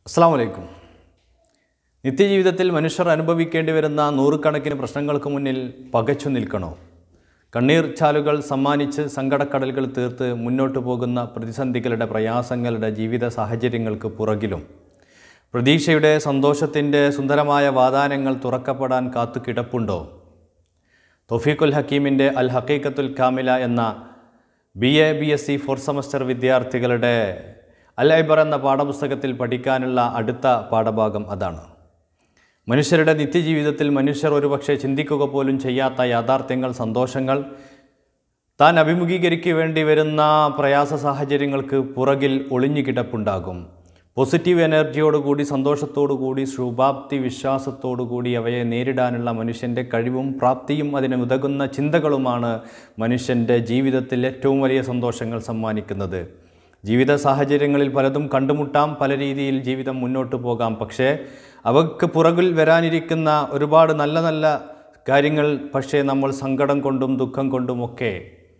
അസ്സാം വലൈക്കും നിത്യജീവിതത്തിൽ മനുഷ്യർ അനുഭവിക്കേണ്ടി വരുന്ന നൂറുകണക്കിന് പ്രശ്നങ്ങൾക്ക് മുന്നിൽ പകച്ചു നിൽക്കണോ കണ്ണീർ ചാലുകൾ സമ്മാനിച്ച് സങ്കടക്കടലുകൾ തീർത്ത് മുന്നോട്ടു പോകുന്ന പ്രതിസന്ധികളുടെ പ്രയാസങ്ങളുടെ ജീവിത സാഹചര്യങ്ങൾക്ക് പുറകിലും പ്രതീക്ഷയുടെ സന്തോഷത്തിൻ്റെ സുന്ദരമായ വാതാനങ്ങൾ തുറക്കപ്പെടാൻ കാത്തു കിടപ്പുണ്ടോ തൊഫീഖുൽ ഹക്കീമിൻ്റെ അൽ ഹക്കീക്കത്തുൽ കാമില എന്ന B A B S C fourth semester വിദ്യാർത്ഥികളുടെ അൽ ഐബർ എന്ന പാഠപുസ്തകത്തിൽ പഠിക്കാനുള്ള അടുത്ത പാഠഭാഗം അതാണ് മനുഷ്യരുടെ നിത്യജീവിതത്തിൽ മനുഷ്യർ ഒരുപക്ഷെ ചിന്തിക്കുക പോലും ചെയ്യാത്ത യാഥാർത്ഥ്യങ്ങൾ സന്തോഷങ്ങൾ താൻ അഭിമുഖീകരിക്കുക വേണ്ടി വരുന്ന പ്രയാസ സാഹചര്യങ്ങൾക്ക് പുറകിൽ ഒളിഞ്ഞു കിടപ്പുണ്ടാകും പോസിറ്റീവ് എനർജിയോടുകൂടി സന്തോഷത്തോടുകൂടി ശുഭാപ്തി വിശ്വാസത്തോടുകൂടി അവയെ നേരിടാനുള്ള മനുഷ്യൻ്റെ കഴിവും പ്രാപ്തിയും അതിന് ഉതകുന്ന ചിന്തകളുമാണ് മനുഷ്യൻ്റെ ജീവിതത്തിൽ ഏറ്റവും വലിയ സന്തോഷങ്ങൾ സമ്മാനിക്കുന്നത് ജീവിത സാഹചര്യങ്ങളിൽ പലതും കണ്ടുമുട്ടാം പല രീതിയിൽ ജീവിതം മുന്നോട്ട് പോകാം പക്ഷേ അവർക്ക് പുറകിൽ വരാനിരിക്കുന്ന ഒരുപാട് നല്ല നല്ല കാര്യങ്ങൾ പക്ഷേ നമ്മൾ സങ്കടം കൊണ്ടും ദുഃഖം കൊണ്ടുമൊക്കെ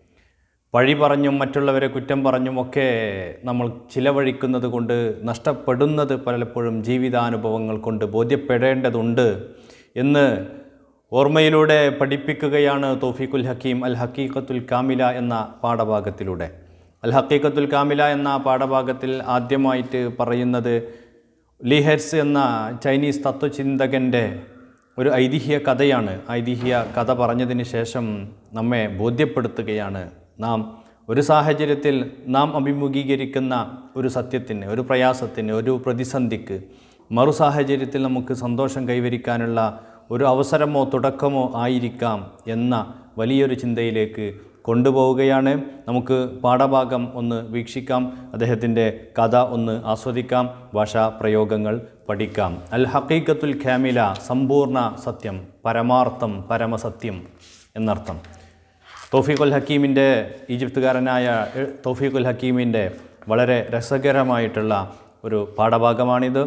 പഴി പറഞ്ഞും മറ്റുള്ളവരെ കുറ്റം പറഞ്ഞുമൊക്കെ നമ്മൾ ചിലവഴിക്കുന്നത് കൊണ്ട് നഷ്ടപ്പെടുന്നത് പലപ്പോഴും ജീവിതാനുഭവങ്ങൾ കൊണ്ട് ബോധ്യപ്പെടേണ്ടതുണ്ട് എന്ന് ഓർമ്മയിലൂടെ പഠിപ്പിക്കുകയാണ് തോഫീഖുൽ ഹക്കീം അൽ ഹക്കീഖത്തുൽ കാമില എന്ന പാഠഭാഗത്തിലൂടെ അൽ ഹക്കീഖത്തുൽ കാമില എന്ന പാഠഭാഗത്തിൽ ആദ്യമായിട്ട് പറയുന്നത് ലിഹെർസ് എന്ന ചൈനീസ് തത്വചിന്തകൻ്റെ ഒരു ഐതിഹ്യ കഥയാണ് ഐതിഹ്യ കഥ പറഞ്ഞതിന് ശേഷം നമ്മെ ബോധ്യപ്പെടുത്തുകയാണ് നാം ഒരു സാഹചര്യത്തിൽ നാം അഭിമുഖീകരിക്കുന്ന ഒരു സത്യത്തിന് ഒരു പ്രയാസത്തിന് ഒരു പ്രതിസന്ധിക്ക് മറു സാഹചര്യത്തിൽ നമുക്ക് സന്തോഷം കൈവരിക്കാനുള്ള ഒരു അവസരമോ തുടക്കമോ ആയിരിക്കാം എന്ന വലിയൊരു ചിന്തയിലേക്ക് കൊണ്ടുപോവുകയാണ് നമുക്ക് പാഠഭാഗം ഒന്ന് വീക്ഷിക്കാം അദ്ദേഹത്തിൻ്റെ കഥ ഒന്ന് ആസ്വദിക്കാം ഭാഷാ പ്രയോഗങ്ങൾ പഠിക്കാം അൽ ഹക്കീക്കത്തുൽ ഖാമില സമ്പൂർണ്ണ സത്യം പരമാർത്ഥം പരമസത്യം എന്നർത്ഥം തൗഫീഖുൽ ഹക്കീമിൻ്റെ ഈജിപ്തുകാരനായ എ- തൗഫീഖുൽ ഹക്കീമിൻ്റെ വളരെ രസകരമായിട്ടുള്ള ഒരു പാഠഭാഗമാണിത്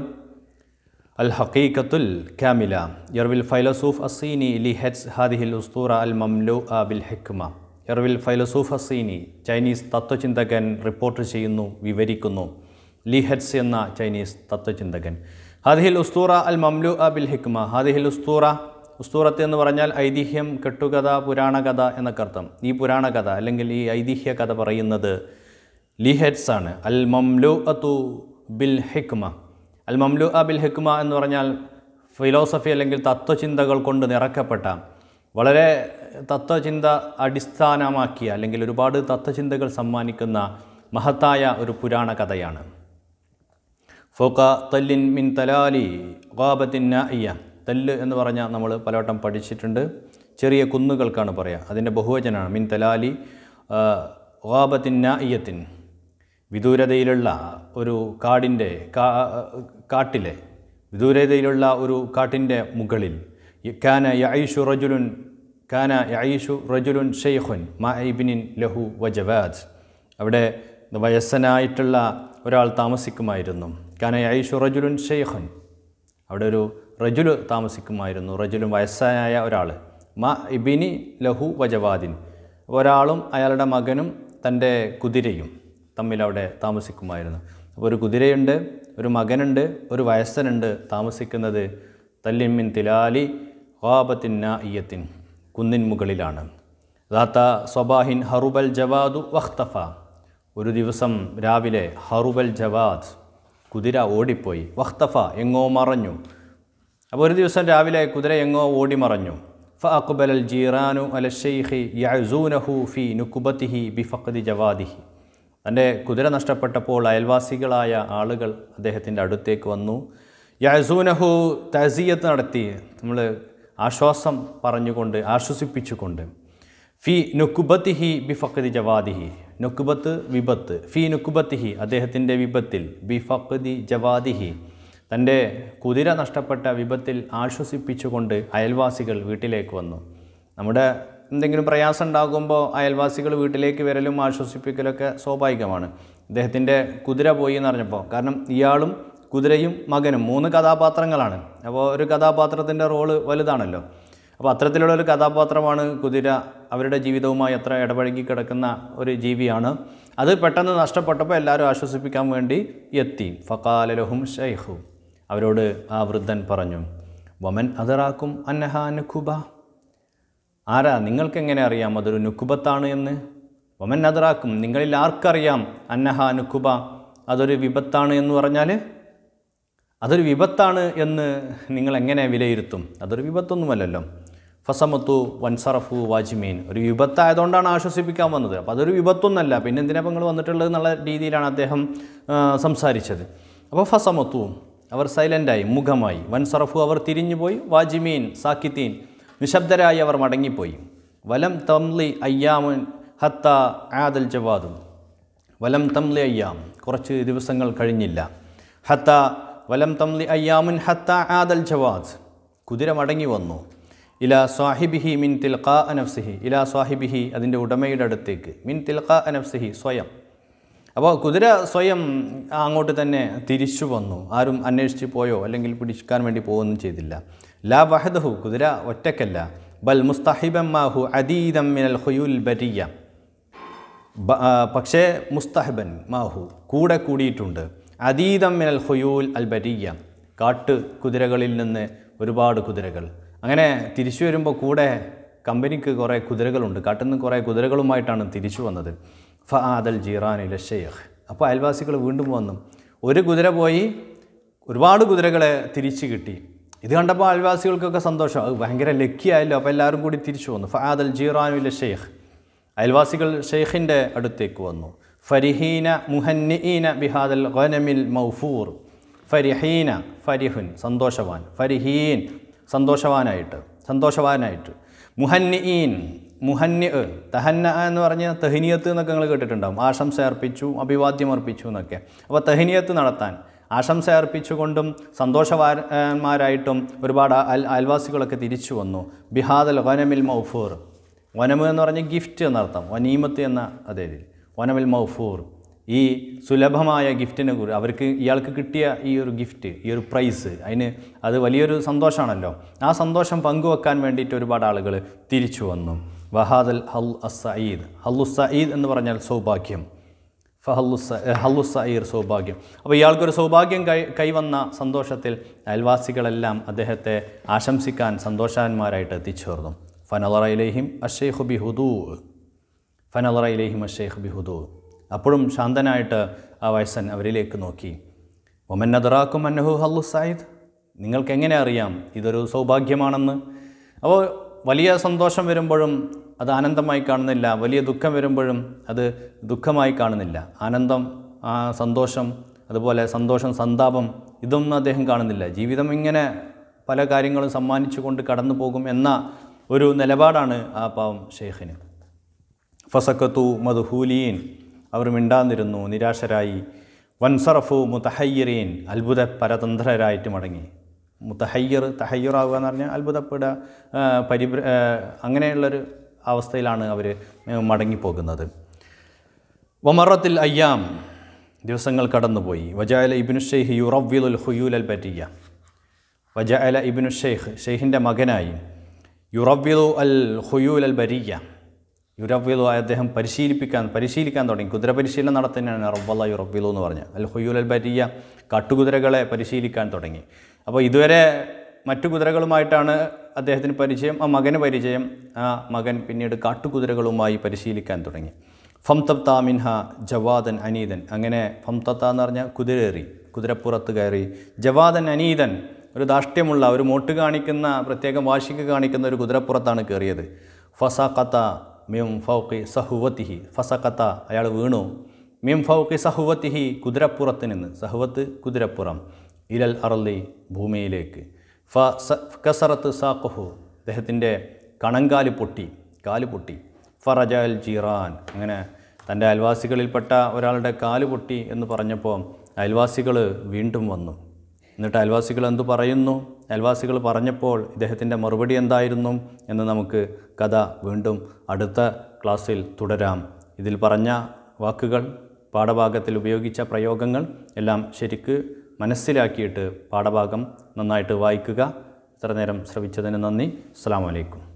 അൽ ഹക്കീക്കത്തുൽ കാമില യർവിൽ ഫൈലസൂഫ് അസീനി ലി ഹെഡ്സ് ഹാദിഹിൽ ഉസ്തൂറ അൽ മംലു ബിൽ ഹിക്മ യർവിൽ ഫൈലസൂഫ് അസീനി ചൈനീസ് തത്വചിന്തകൻ റിപ്പോർട്ട് ചെയ്യുന്നു വിവരിക്കുന്നു ലി ഹെഡ്സ് എന്ന ചൈനീസ് തത്വചിന്തകൻ ഹാദിഹിൽ ഉസ്തൂറ അൽ മംലു ബിൽ ഹിക്മ ഹാദിഹിൽ ഉസ്തൂറ ഉസ്തൂറത്ത് എന്ന് പറഞ്ഞാൽ ഐതിഹ്യം കെട്ടുകഥ പുരാണകഥ എന്നൊക്കെ അർത്ഥം ഈ പുരാണകഥ അല്ലെങ്കിൽ ഈ ഐതിഹ്യ കഥ പറയുന്നത് ലിഹെഡ്സ് ആണ് അൽ മംലു അതു ബിൽ ഹിക്മ അൽ മംലു അ ബിൽ ഹിക്മ എന്ന് പറഞ്ഞാൽ ഫിലോസഫി അല്ലെങ്കിൽ തത്വചിന്തകൾ കൊണ്ട് നിറക്കപ്പെട്ട വളരെ തത്വചിന്ത അടിസ്ഥാനമാക്കിയ അല്ലെങ്കിൽ ഒരുപാട് തത്വചിന്തകൾ സമ്മാനിക്കുന്ന മഹത്തായ ഒരു പുരാണ കഥയാണ് ഫോക്ക തല്ലിൻ മിൻ തലാലി ഗാബത്തിൻ നാഇയ തല്ല് എന്ന് പറഞ്ഞാൽ നമ്മൾ പലവട്ടം പഠിച്ചിട്ടുണ്ട് ചെറിയ കുന്നുകൾക്കാണ് പറയുക അതിൻ്റെ ബഹുവചനാണ് മിൻ തലാലി ഗാബത്തിൻ നാഇയത്തിൻ വിദൂരതയിലുള്ള ഒരു കാടിൻ്റെ കാ കാട്ടിലെ വിദൂരതയിലുള്ള ഒരു കാട്ടിൻ്റെ മുകളിൽ കാന യഐഷു റജുലുൻ കാന യഐഷു റജുലുൻ ഷെയ്ഖുൻ മൈബിനിൻ ലഹു വജവാദ് അവിടെ വയസ്സനായിട്ടുള്ള ഒരാൾ താമസിക്കുമായിരുന്നു കാന യഐഷു റജുലുൻ ഷെയ്ഖുൻ അവിടെ ഒരു റജുല് താമസിക്കുമായിരുന്നു റജുലും വയസ്സായ ഒരാൾ മ ഇബിനി ലഹു വജവാദിൻ ഒരാളും അയാളുടെ മകനും തൻ്റെ കുതിരയും തമ്മിൽ അവിടെ താമസിക്കുമായിരുന്നു അപ്പോൾ ഒരു കുതിരയുണ്ട് ഒരു മകനുണ്ട് ഒരു വയസ്സനുണ്ട് താമസിക്കുന്നത് തല്ലിമിൻ തിലാലി ഹാബത്തിൻ നാഇയത്തിൻ കുന്നിൻ മുകളിലാണ് ദാത്ത സ്വബാഹിൻ ഹറുബൽ ജവാദു വഖ്തഫ ഒരു ദിവസം രാവിലെ ഹറുബൽ ജവാദ് കുതിര ഓടിപ്പോയി വഖ്തഫ എങ്ങോ മറഞ്ഞു അപ്പോൾ ഒരു ദിവസം രാവിലെ കുതിര എങ്ങോ ഓടി മറഞ്ഞു ഫ അക്ബൽ അൽ ജീറാനു അല ഷെയ്ഖി യസൂനഹു ഫി നുക്കുബത്തിഹി ബി ഫഖദി ജവാദിഹി തൻ്റെ കുതിര നഷ്ടപ്പെട്ടപ്പോൾ അയൽവാസികളായ ആളുകൾ അദ്ദേഹത്തിൻ്റെ അടുത്തേക്ക് വന്നു യസൂനഹു തസീയത്ത് നടത്തി നമ്മൾ ആശ്വാസം പറഞ്ഞുകൊണ്ട് ആശ്വസിപ്പിച്ചുകൊണ്ട് ഫി നുക്കുബത്തിഹി ബി ഫഖദി ജവാദിഹി നുക്കുബത്ത് വിപത്ത് ഫി നുക്കുബത്തിഹി അദ്ദേഹത്തിൻ്റെ വിപത്തിൽ ബി ഫഖദി ജവാദിഹി തൻ്റെ കുതിര നഷ്ടപ്പെട്ട വിപത്തിൽ ആശ്വസിപ്പിച്ചുകൊണ്ട് അയൽവാസികൾ വീട്ടിലേക്ക് വന്നു നമ്മുടെ എന്തെങ്കിലും പ്രയാസം ഉണ്ടാകുമ്പോൾ അയൽവാസികൾ വീട്ടിലേക്ക് വരലും ആശ്വസിപ്പിക്കലൊക്കെ സ്വാഭാവികമാണ് ഇദ്ദേഹത്തിൻ്റെ കുതിര പോയി എന്ന് പറഞ്ഞപ്പോൾ കാരണം ഇയാളും കുതിരയും മകനും മൂന്ന് കഥാപാത്രങ്ങളാണ് അപ്പോൾ ഒരു കഥാപാത്രത്തിൻ്റെ റോള് വലുതാണല്ലോ അപ്പോൾ അത്തരത്തിലുള്ള ഒരു കഥാപാത്രമാണ് കുതിര അവരുടെ ജീവിതവുമായി എത്ര ഇടപഴകി കിടക്കുന്ന ഒരു ജീവിയാണ് അത് പെട്ടെന്ന് നഷ്ടപ്പെട്ടപ്പോൾ എല്ലാവരും ആശ്വസിപ്പിക്കാൻ വേണ്ടി എത്തി ഫക്കാലലഹും ഷൈഹു അവരോട് ആ വൃദ്ധൻ പറഞ്ഞു വമൻ അതറാക്കും അന്നഹ നുഖുബ ആരാ നിങ്ങൾക്കെങ്ങനെ അറിയാം അതൊരു നുക്കുബത്താണ് എന്ന് വമൻ അതറാക്കും നിങ്ങളിൽ ആർക്കറിയാം അന്നഹ നുക്കുബ അതൊരു വിപത്താണ് എന്ന് പറഞ്ഞാൽ അതൊരു വിപത്താണ് എന്ന് നിങ്ങൾ എങ്ങനെ വിലയിരുത്തും അതൊരു വിപത്തൊന്നുമല്ലല്ലോ ഫസമത്തു വൻസറഫു വാജിമീൻ ഒരു വിപത്തായതുകൊണ്ടാണ് ആശ്വസിപ്പിക്കാൻ വന്നത് അപ്പോൾ അതൊരു വിപത്തൊന്നല്ല പിന്നെ എന്തിനാ നിങ്ങൾ വന്നിട്ടുള്ളത് എന്നുള്ള രീതിയിലാണ് അദ്ദേഹം ആ, സംസാരിച്ചത് അപ്പോൾ ഫസമത്തു അവർ സൈലൻ്റായി മുഖമായി വൻസറഫു അവർ തിരിഞ്ഞുപോയി വാജിമീൻ സാക്കിത്തീൻ നിശബ്ദരായി അവർ മടങ്ങിപ്പോയി വലം തംലി അയ്യാമുൻ ഹത്ത ആദൽ ജവാദും വലം തംലി അയ്യാം കുറച്ച് ദിവസങ്ങൾ കഴിഞ്ഞില്ല ഹത്ത വലം തംലി അയ്യാമുൻ ഹത്ത ആദൽ ജവാദ് കുതിര മടങ്ങി വന്നു ഇല സ്വാഹിബിഹി മിൻ തിൽഖാ അനഫ്സിഹി ഇല സ്വാഹിബിഹി അതിൻ്റെ ഉടമയുടെ അടുത്തേക്ക് മിൻ തിൽഖാ അനഫ്സിഹി സ്വയം അപ്പോൾ കുതിര സ്വയം അങ്ങോട്ട് തന്നെ തിരിച്ചു വന്നു ആരും അന്വേഷിച്ച് പോയോ അല്ലെങ്കിൽ പിടിക്കാൻ വേണ്ടി പോകുകയൊന്നും ചെയ്തില്ല ലാ വഹദഹു കുതിര ഒറ്റക്കല്ല ബൽ മുസ്തഹിബം മാഹു അദീദം മിനൽ ഹുയുൽ ബരിയ ബ- ആ, പക്ഷേ മുസ്തഹബൻ മാഹു കൂടെ കൂടിയിട്ടുണ്ട് അതീതം മിനൽ ഹുയൂൽ അൽ ബരിയ കാട്ട് കുതിരകളിൽ നിന്ന് ഒരുപാട് കുതിരകൾ അങ്ങനെ തിരിച്ചു വരുമ്പോൾ കൂടെ കമ്പനിക്ക് കുറേ കുതിരകളുണ്ട് കാട്ടിൽ നിന്ന് കുറേ കുതിരകളുമായിട്ടാണ് തിരിച്ചു വന്നത് ഫ ആദൽ ജീറാനിലെ ഷെയ്ഖ് അപ്പോൾ അയൽവാസികൾ വീണ്ടും വന്നു ഒരു കുതിര പോയി ഒരുപാട് കുതിരകളെ തിരിച്ചു കിട്ടി ഇത് കണ്ടപ്പോൾ അയൽവാസികൾക്കൊക്കെ സന്തോഷം അത് ഭയങ്കര ലക്കിയായല്ലോ അപ്പോൾ എല്ലാവരും കൂടി തിരിച്ചു വന്നു ഫ ആദൽ ജീറാനുലെ ഷെയ്ഖ് അയൽവാസികൾ ഷെയ്ഖിൻ്റെ അടുത്തേക്ക് വന്നു ഫരിഹീന മുഹന്നിഈന ബിഹാദൽ ഗനമിൽ മൗഫൂർ ഫരിഹീന ഫരിഹുൻ സന്തോഷവാൻ ഫരിഹീൻ സന്തോഷവാനായിട്ട് സന്തോഷവാനായിട്ട് മുഹന്നിഈൻ മുഹന്നി തഹന്ന എന്ന് പറഞ്ഞ തെഹിനിയത്ത് എന്നൊക്കെ നിങ്ങൾ കേട്ടിട്ടുണ്ടാവും ആശംസ അർപ്പിച്ചു അഭിവാദ്യം അർപ്പിച്ചു എന്നൊക്കെ അപ്പോൾ തെഹിനിയത്ത് നടത്താൻ ആശംസ അർപ്പിച്ചുകൊണ്ടും സന്തോഷവാന്മാരായിട്ടും ഒരുപാട് അയൽ അയൽവാസികളൊക്കെ തിരിച്ചു വന്നു ബിഹാദൽ ഗനമിൽ മൗഫൂർ വനമ് എന്ന് പറഞ്ഞ ഗിഫ്റ്റ് എന്നർത്ഥം വനീമത്ത് എന്ന അതേ വനമിൽ മൗഫൂർ ഈ സുലഭമായ ഗിഫ്റ്റിനെ കുറിച്ച് അവർക്ക് ഇയാൾക്ക് കിട്ടിയ ഈ ഒരു ഗിഫ്റ്റ് ഈ ഒരു പ്രൈസ് അതിന് അത് വലിയൊരു സന്തോഷമാണല്ലോ ആ സന്തോഷം പങ്കുവെക്കാൻ വേണ്ടിയിട്ട് ഒരുപാട് ആളുകൾ തിരിച്ചു വന്നു വഹാദൽ ഹൽ അസീദ് ഹല്ലു സയീദ് എന്ന് പറഞ്ഞാൽ സൗഭാഗ്യം ഫഹല്ലുസ ഹല്ലുസീർ സൗഭാഗ്യം അപ്പോൾ ഇയാൾക്കൊരു സൗഭാഗ്യം കൈ കൈവന്ന സന്തോഷത്തിൽ അയൽവാസികളെല്ലാം അദ്ദേഹത്തെ ആശംസിക്കാൻ സന്തോഷവാന്മാരായിട്ട് എത്തിച്ചേർന്നു ഫനലറയിലേഹിം അഷേഖ് ബി ഹുദൂ ഫനലറയിലേഹിം അഷേഖ് ബി ഹുദൂ അപ്പോഴും ശാന്തനായിട്ട് ആ വയസ്സൻ അവരിലേക്ക് നോക്കി ഒമൻ നദറാക്കും അന്നഹു ഹല്ലു സായിദ് നിങ്ങൾക്ക് എങ്ങനെ അറിയാം ഇതൊരു സൗഭാഗ്യമാണെന്ന് അപ്പോൾ വലിയ സന്തോഷം വരുമ്പോഴും അത് ആനന്ദമായി കാണുന്നില്ല വലിയ ദുഃഖം വരുമ്പോഴും അത് ദുഃഖമായി കാണുന്നില്ല ആനന്ദം ആ സന്തോഷം അതുപോലെ സന്തോഷം സന്താപം ഇതൊന്നും അദ്ദേഹം കാണുന്നില്ല ജീവിതം ഇങ്ങനെ പല കാര്യങ്ങളും സമ്മാനിച്ചു കൊണ്ട് കടന്നു പോകും എന്ന ഒരു നിലപാടാണ് ആ പാവം ഷെയ്ഖിന് ഫസക്കത്തു മധുഹൂലീൻ അവർ മിണ്ടാന്നിരുന്നു നിരാശരായി വൻസറഫു മുത്തഹയ്യറീൻ അത്ഭുത പരതന്ത്രരായിട്ട് മടങ്ങി മുത്തഹയ്യർ തഹയ്യറാവുക എന്ന് പറഞ്ഞാൽ അത്ഭുതപ്പെടുക ആ, പരിഭ്ര ആ, അങ്ങനെയുള്ളൊരു അവസ്ഥയിലാണ് അവർ മടങ്ങിപ്പോകുന്നത് വമറത്തിൽ അയ്യാം ദിവസങ്ങൾ കടന്നുപോയി വജാല ഇബിനു ഷെയ്ഖ് യുറവ്വിലുൽ ഹുയൂൽ അൽ ബരിയ വജഅല ഇബ്നു ഷെയ്ഖ് ഷെയ്ഖിൻ്റെ മകനായി യുറവ്വിലു അൽ ഹുയൂൽ അൽ ബരിയ യുറവ്വിലു അദ്ദേഹം പരിശീലിപ്പിക്കാൻ പരിശീലിക്കാൻ തുടങ്ങി കുതിര പരിശീലനം നടത്തുന്നതാണ് റബ്ബല്ല യുറവ്വിലു എന്ന് പറഞ്ഞത് അൽ ഹുയൂൽ അൽ ബരിയ കാട്ടുകുതിരകളെ പരിശീലിക്കാൻ തുടങ്ങി അപ്പോൾ ഇതുവരെ മറ്റു കുതിരകളുമായിട്ടാണ് അദ്ദേഹത്തിന് പരിചയം ആ മകന് പരിചയം ആ മകൻ പിന്നീട് കാട്ടുകുതിരകളുമായി പരിശീലിക്കാൻ തുടങ്ങി ഫംതബ്ത മിൻഹ ജവാദൻ അനീതൻ അങ്ങനെ ഫംതത്ത എന്ന് പറഞ്ഞാൽ കുതിരേറി കുതിരപ്പുറത്ത് കയറി ജവാദൻ അനീതൻ ഒരു ധാഷ്ട്യമുള്ള ഒരു മോട്ട് കാണിക്കുന്ന പ്രത്യേകം വാശിക്ക് കാണിക്കുന്ന ഒരു കുതിരപ്പുറത്താണ് കയറിയത് ഫസഖത്ത മിം ഫൗക്കി സഹുവത്തിഹി ഫസഖത്ത അയാൾ വീണു മിം ഫൗക്കി സഹുവത്തിഹി കുതിരപ്പുറത്ത് നിന്ന് സഹുവത്ത് കുതിരപ്പുറം ഇരൽ അറലി ഭൂമിയിലേക്ക് ഫ സ കസറത്ത് സാഖുഹു അദ്ദേഹത്തിൻ്റെ കണങ്കാല് പൊട്ടി കാല് പൊട്ടി ഫറജാൽ ജീറാൻ അങ്ങനെ തൻ്റെ അയൽവാസികളിൽപ്പെട്ട ഒരാളുടെ കാല് പൊട്ടി എന്ന് പറഞ്ഞപ്പോൾ അയൽവാസികൾ വീണ്ടും വന്നു എന്നിട്ട് അയൽവാസികൾ എന്തു പറയുന്നു അയൽവാസികൾ പറഞ്ഞപ്പോൾ ഇദ്ദേഹത്തിൻ്റെ മറുപടി എന്തായിരുന്നു എന്ന് നമുക്ക് കഥ വീണ്ടും അടുത്ത ക്ലാസ്സിൽ തുടരാം ഇതിൽ പറഞ്ഞ വാക്കുകൾ പാഠഭാഗത്തിൽ ഉപയോഗിച്ച പ്രയോഗങ്ങൾ എല്ലാം ശരിക്ക് മനസ്സിലാക്കിയിട്ട് പാഠഭാഗം നന്നായിട്ട് വായിക്കുക ഇത്ര നേരം ശ്രവിച്ചതിന് നന്ദി അസ്സാം വലൈക്കും